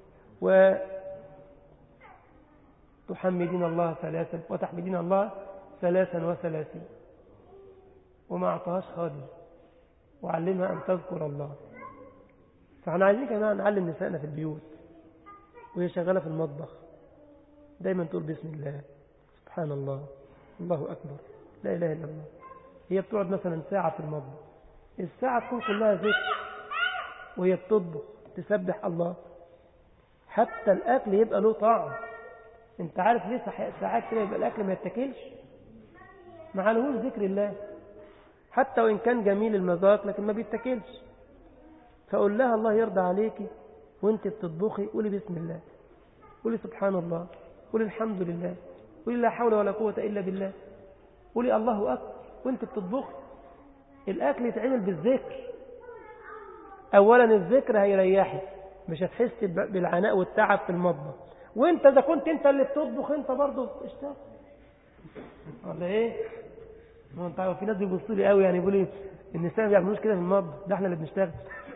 وتحمدين الله ثلاثا وتحمدين الله ثلاثا وثلاثين وما أعطاهاش خادم وعلمها أن تذكر الله فاحنا عايزين كمان نعلم نسائنا في البيوت وهي شغالة في المطبخ دايما تقول بسم الله سبحان الله الله أكبر لا إله إلا الله هي بتقعد مثلا ساعة في المطبخ الساعة تكون كلها ذكر وهي بتطبخ تسبح الله حتى الأكل يبقى له طعم انت عارف ليه ساعات كده يبقى الأكل ما يتاكلش ما عليهوش ذكر الله حتى وإن كان جميل المذاق لكن ما بيتاكلش فقول لها الله يرضى عليكي وانت بتطبخي قولي بسم الله قولي سبحان الله قولي الحمد لله قولي لا حول ولا قوة إلا بالله قولي الله أكبر وانت بتطبخي الأكل يتعمل بالذكر أولا الذكر هيريحك مش هتحس بالعناء والتعب في المطبخ وانت اذا كنت انت اللي بتطبخ انت برضه اشتغل ولا ايه ما انت في ناس بيبصوا لي قوي يعني يقولوا النساء ما بيعملوش كده في المطبخ ده احنا اللي بنشتغل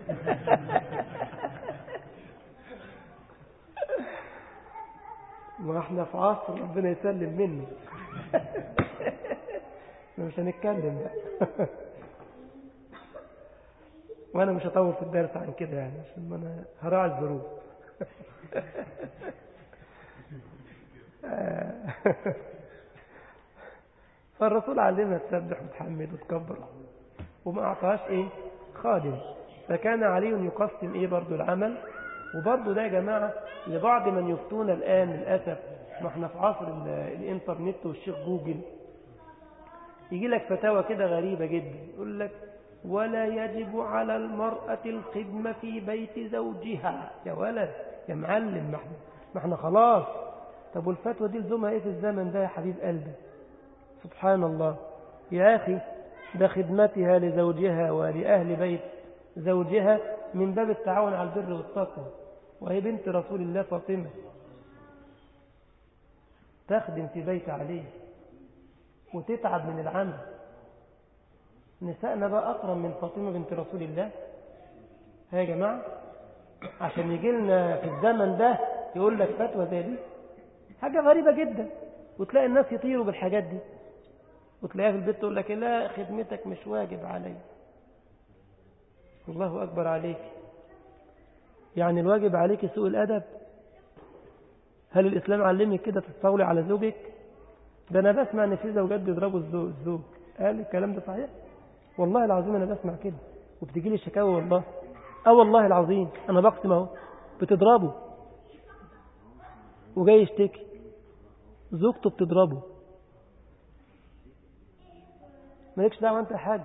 ما احنا في عصر ربنا يسلم منه مش هنتكلم بقى وانا مش هطول في الدرس عن كده يعني عشان ما انا هراعي الظروف فالرسول علمها تسبح وتحمد وتكبر وما اعطاهاش ايه خادم فكان علي يقسم ايه برضو العمل وبرضو ده يا جماعة لبعض من يفتون الآن للأسف ما احنا في عصر الانترنت والشيخ جوجل يجي لك فتاوى كده غريبة جدا يقول لك ولا يجب على المرأة الخدمة في بيت زوجها يا ولد يا معلم ما احنا, ما احنا خلاص طب والفتوى دي لزومها ايه في الزمن ده يا حبيب قلبي سبحان الله يا أخي ده خدمتها لزوجها ولأهل بيت زوجها من باب التعاون على البر والتقوى وهي بنت رسول الله فاطمة تخدم في بيت عليه وتتعب من العمل نسائنا بقى أكرم من فاطمة بنت رسول الله ها يا جماعة عشان يجي لنا في الزمن ده يقول لك فتوى زي دي حاجة غريبة جدا وتلاقي الناس يطيروا بالحاجات دي وتلاقيها في البيت تقول لك لا خدمتك مش واجب علي الله أكبر عليك يعني الواجب عليك سوء الأدب هل الإسلام علمك كده تتصولي على زوجك ده أنا بسمع أن في زوجات بيضربوا الزوج قال الكلام ده صحيح والله العظيم أنا بسمع كده وبتجي لي شكاوى والله اه والله العظيم أنا بقسم اهو بتضربه وجاي يشتكي زوجته بتضربه مالكش دعوه انت يا حاج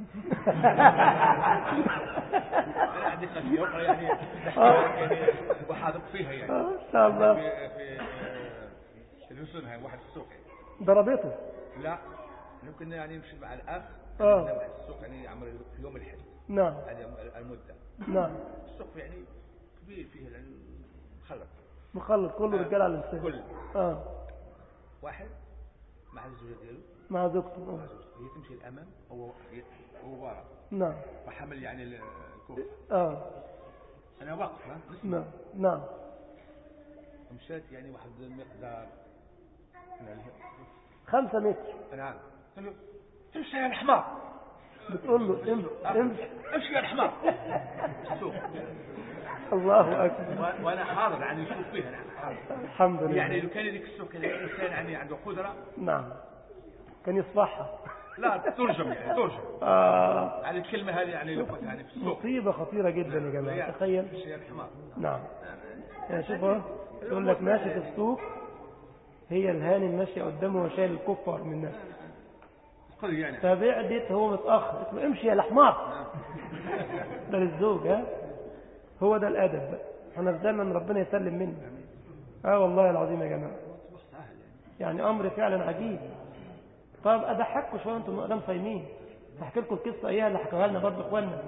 انا عندي خلفيه اخرى يعني يعني وحاذق فيها يعني ان شاء الله في في في الحسن هاي واحد في السوق يعني. ضربته لا ممكن يعني نمشي مع الاخ آه. يعني واحد في السوق يعني عمل في يوم الحد نعم هذه المده نعم السوق يعني كبير فيه يعني مخلط مخلط كله آه. رجال على الانسان كل اه واحد مع الزوجه ديالو مع زوجته مع آه. زوجته. هي تمشي الامام هو هو ورا نعم وحمل يعني الكوف اه انا واقف ها نسمع نعم نعم مشات يعني واحد المقدار من ال- خمسة متر نعم قال له امشي يا الحمار بتقول له امشي امشي امشي يا الحمار السوق الله اكبر و- وانا حاضر يعني نشوف فيها انا حاضر الحمد لله يعني لو كان ذيك السوق كان الانسان يعني عنده قدره نعم كان يصبحها لا ترجم يعني ترجم آه. يعني الكلمه هذه يعني لو كنت يعني في السوق مصيبة خطيرة جدا يا جماعة تخيل امشي يا الحمار نعم يعني شوف اهو يقول لك ماشي في السوق هي الهانم ماشية قدامه وشايل الكفر من نفسه قل يعني فبعدت هو متأخر قلت له امشي يا الحمار ده للزوج ها هو ده الأدب بقى احنا في زمن ربنا يسلم منه اه والله العظيم يا جماعة سهل يعني يعني أمر فعلا عجيب طب أضحكوا شوية أنتم مقدام صايمين هحكي لكم القصة إياها اللي حكوها لنا برضه إخواننا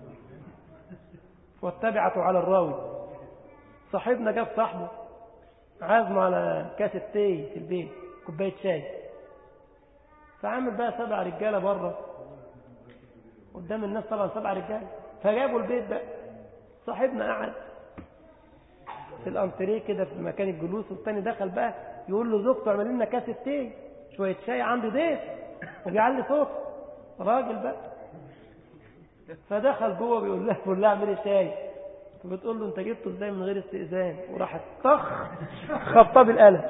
واتبعته على الراوي صاحبنا جاب صاحبه عازمه على كاس التي في البيت كوباية شاي فعمل بقى سبع رجالة بره قدام الناس طبعا سبع رجالة فجابوا البيت بقى صاحبنا قعد في الانتريه كده في مكان الجلوس والتاني دخل بقى يقول له زوجته اعمل لنا كاس التي شوية شاي عندي ضيف وبيعلي صوته راجل بقى فدخل جوه بيقول لها بيقول لها اعملي شاي فبتقول له انت جبته ازاي من غير استئذان وراحت طخ خبطاه بالقلم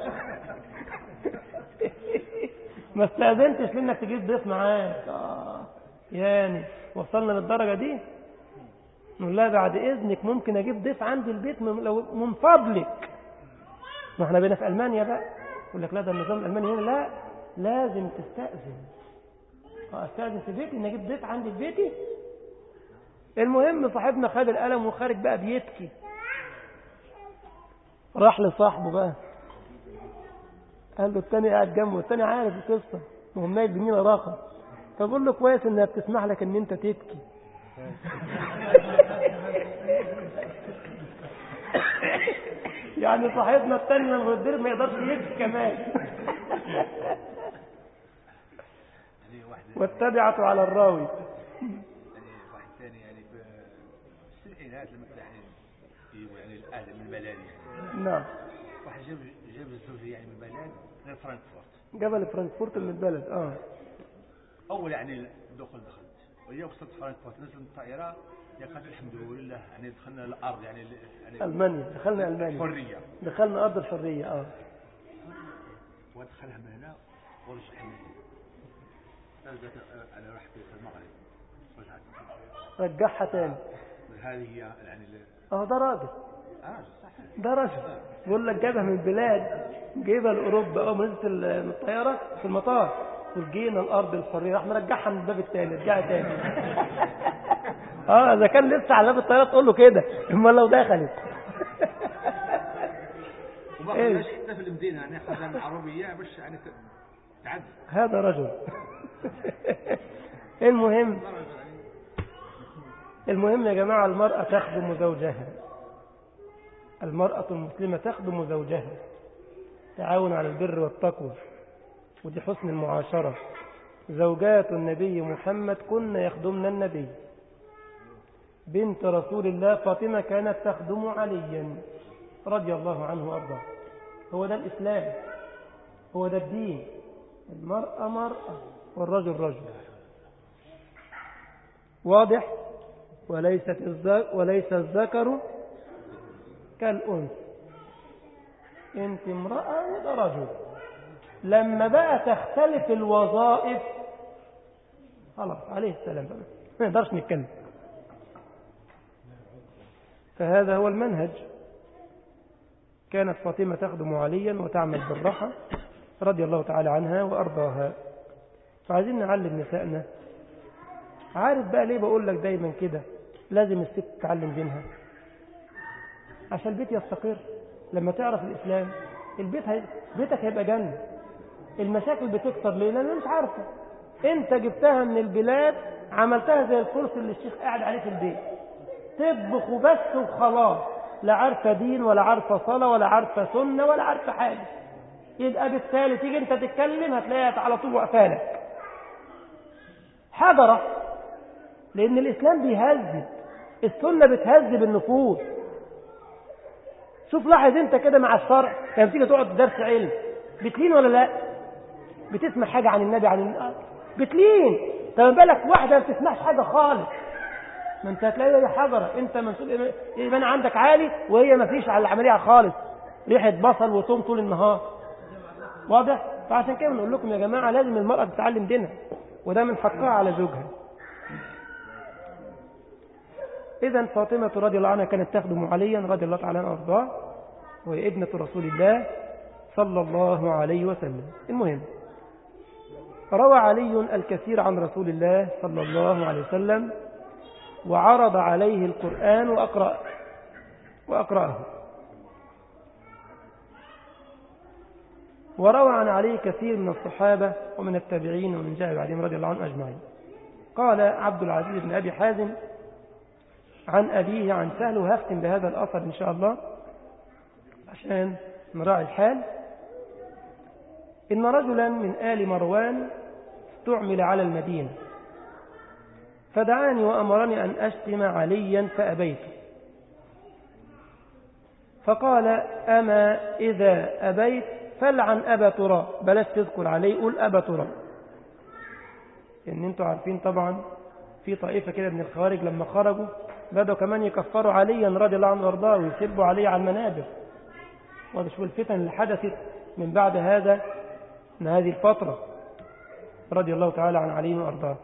ما استأذنتش لانك تجيب ضيف معاك اه يعني وصلنا للدرجة دي نقول لها بعد اذنك ممكن اجيب ضيف عندي البيت من, لو من فضلك ما احنا بينا في المانيا بقى يقول لك لا ده النظام الالماني هنا لا لازم تستأذن اه استأذن في بيتي ان اجيب ضيف عندي في بيتي المهم صاحبنا خد القلم وخارج بقى بيبكي راح لصاحبه بقى قال له التاني قاعد جنبه التاني عارف القصه وهم نايل بنينا راقه فبقول له كويس انها بتسمح لك ان انت تبكي يعني صاحبنا التاني لما الدرب ما يقدرش يبكي كمان يعني واحد واتبعت على الراوي يعني واحد ثاني يعني في السبعينات لما كان يعني يجيبوا يعني الاهل من البلد يعني نعم واحد جاب جاب الزوجه يعني من البلد غير فرانكفورت جبل فرانكفورت من البلد اه اول يعني دخل دخلت وهي وصلت فرانكفورت نزلت من الطائره يا قالت الحمد لله يعني دخلنا الارض يعني يعني المانيا دخلنا المانيا حريه دخلنا ارض الحريه اه ودخلها من هنا ورجعها من هنا قالت انا رحت في المغرب رجعت رجعها تاني هذه هي يعني ال- اه ده راجل اه صح ده راجل بيقول لك جابها من البلاد جايبها لاوروبا اول ما نزلت ال- من الطياره في المطار ورجينا الارض الحريه راح مرجعها من الباب الثاني رجعها تاني اه اذا كان لسه على باب الطياره تقول له كده امال لو دخلت وما إيه؟ خلاش حتى في المدينه يعني خدام عربيه باش يعني ت- تعدي هذا رجل المهم المهم يا جماعة المرأة تخدم زوجها المرأة المسلمة تخدم زوجها تعاون على البر والتقوى ودي حسن المعاشرة زوجات النبي محمد كن يخدمن النبي بنت رسول الله فاطمة كانت تخدم عليا رضي الله عنه وأرضاه هو ده الإسلام هو ده الدين المرأة مرأة والرجل رجل واضح وليست الذكر وليس الذكر كالأنثى انت امرأة وده رجل لما بقى تختلف الوظائف خلاص عليه السلام بقى ما نقدرش نتكلم فهذا هو المنهج كانت فاطمة تخدم عليا وتعمل بالراحة رضي الله تعالى عنها وأرضاها فعايزين نعلم نسائنا عارف بقى ليه بقول لك دايما كده لازم الست تتعلم دينها عشان البيت يستقر لما تعرف الإسلام البيت هي... بيتك هيبقى جنة المشاكل بتكتر ليه لأن مش عارفة انت جبتها من البلاد عملتها زي الكرسي اللي الشيخ قاعد عليه في البيت تطبخ وبس وخلاص لا عارفة دين ولا عارفة صلاة ولا عارفة سنة ولا عارفة حاجة يبقى بالتالي تيجي انت تتكلم هتلاقيها على طول وقفالك حضرة لأن الإسلام بيهذب السنة بتهذب النفوس شوف لاحظ انت كده مع الشرع لما تيجي تقعد درس علم بتلين ولا لا بتسمع حاجة عن النبي عن النبي بتلين طب ما بالك واحدة ما بتسمعش حاجة خالص ما انت هتلاقيها هي حجرة انت منسوب ايمان عندك عالي وهي ما فيش على العملية خالص ريحة بصل وثوم طول النهار واضح فعشان كده بنقول لكم يا جماعة لازم المرأة تتعلم دينها وده من حقها على زوجها إذا فاطمة رضي الله عنها كانت تخدم عليا رضي الله تعالى عنها وأرضاه وهي ابنة رسول الله صلى الله عليه وسلم المهم روى علي الكثير عن رسول الله صلى الله عليه وسلم وعرض عليه القرآن وأقرأ وأقرأه وروى عن علي كثير من الصحابة ومن التابعين ومن جاء بعدهم رضي الله عنهم أجمعين قال عبد العزيز بن أبي حازم عن أبيه عن سهل وهختم بهذا الأثر إن شاء الله عشان نراعي الحال إن رجلا من آل مروان استعمل على المدينة فدعاني وأمرني أن أشتم عليا فأبيت فقال أما إذا أبيت فلعن أبا تراب بلاش تذكر عليه قول أبا تراب إن أنتوا عارفين طبعا في طائفة كده من الخوارج لما خرجوا بدأوا كمان يكفروا عليا رضي الله عنه وارضاه ويسبوا عليه على المنابر وشوف الفتن اللي حدثت من بعد هذا من هذه الفترة رضي الله تعالى عن علي وارضاه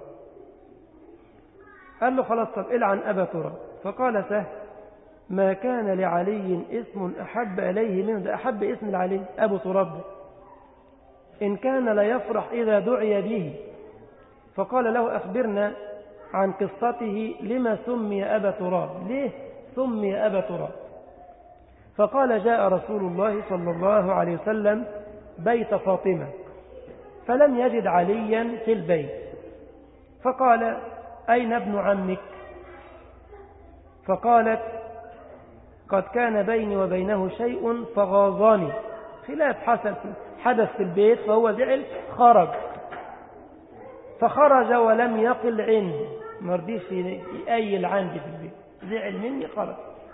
قال له خلاص طب العن أبا تراب فقال سهل ما كان لعلي اسم أحب إليه منه ده أحب اسم لعلي أبو تراب ده إن كان ليفرح إذا دعي به فقال له أخبرنا عن قصته لما سمي أبا تراب ليه سمي أبا تراب فقال جاء رسول الله صلى الله عليه وسلم بيت فاطمة فلم يجد عليا في البيت فقال أين ابن عمك فقالت قد كان بيني وبينه شيء فغاظني خلاف حسن حدث في البيت فهو زعل خرج فخرج ولم يقل عندي ما رضيش يأيل عندي في البيت زعل مني خرج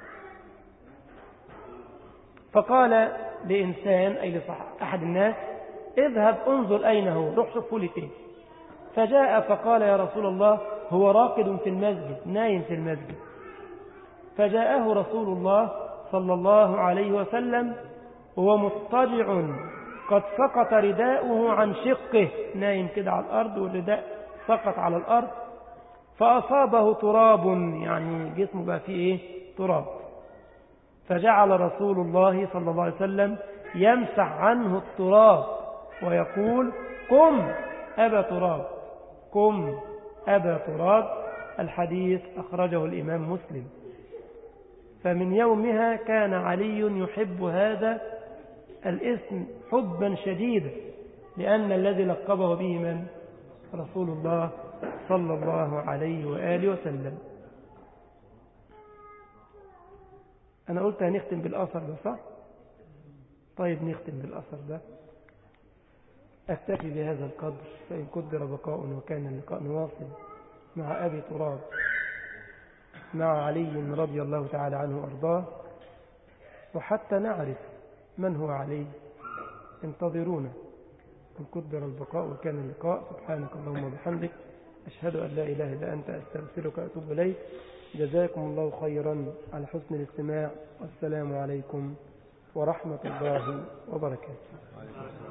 فقال لإنسان أي لصح أحد الناس اذهب انظر أين هو روح شوفه لي فين فجاء فقال يا رسول الله هو راقد في المسجد نايم في المسجد فجاءه رسول الله صلى الله عليه وسلم وهو مضطجع قد سقط رداؤه عن شقه نايم كده على الأرض والرداء سقط على الأرض فأصابه تراب يعني جسمه بقى فيه إيه؟ تراب فجعل رسول الله صلى الله عليه وسلم يمسح عنه التراب ويقول قم أبا تراب قم أبا تراب الحديث أخرجه الإمام مسلم فمن يومها كان علي يحب هذا الاسم حبا شديدا لأن الذي لقبه به من رسول الله صلى الله عليه وآله وسلم أنا قلت هنختم بالأثر ده صح؟ طيب نختم بالأثر ده أكتفي بهذا القدر فإن قدر بقاء وكان اللقاء نواصل مع أبي تراب مع علي رضي الله تعالى عنه وأرضاه وحتى نعرف من هو علي انتظرونا إن قدر البقاء وكان اللقاء سبحانك اللهم وبحمدك أشهد أن لا إله إلا أنت أستغفرك وأتوب إليك جزاكم الله خيرا على حسن الاستماع والسلام عليكم ورحمة الله وبركاته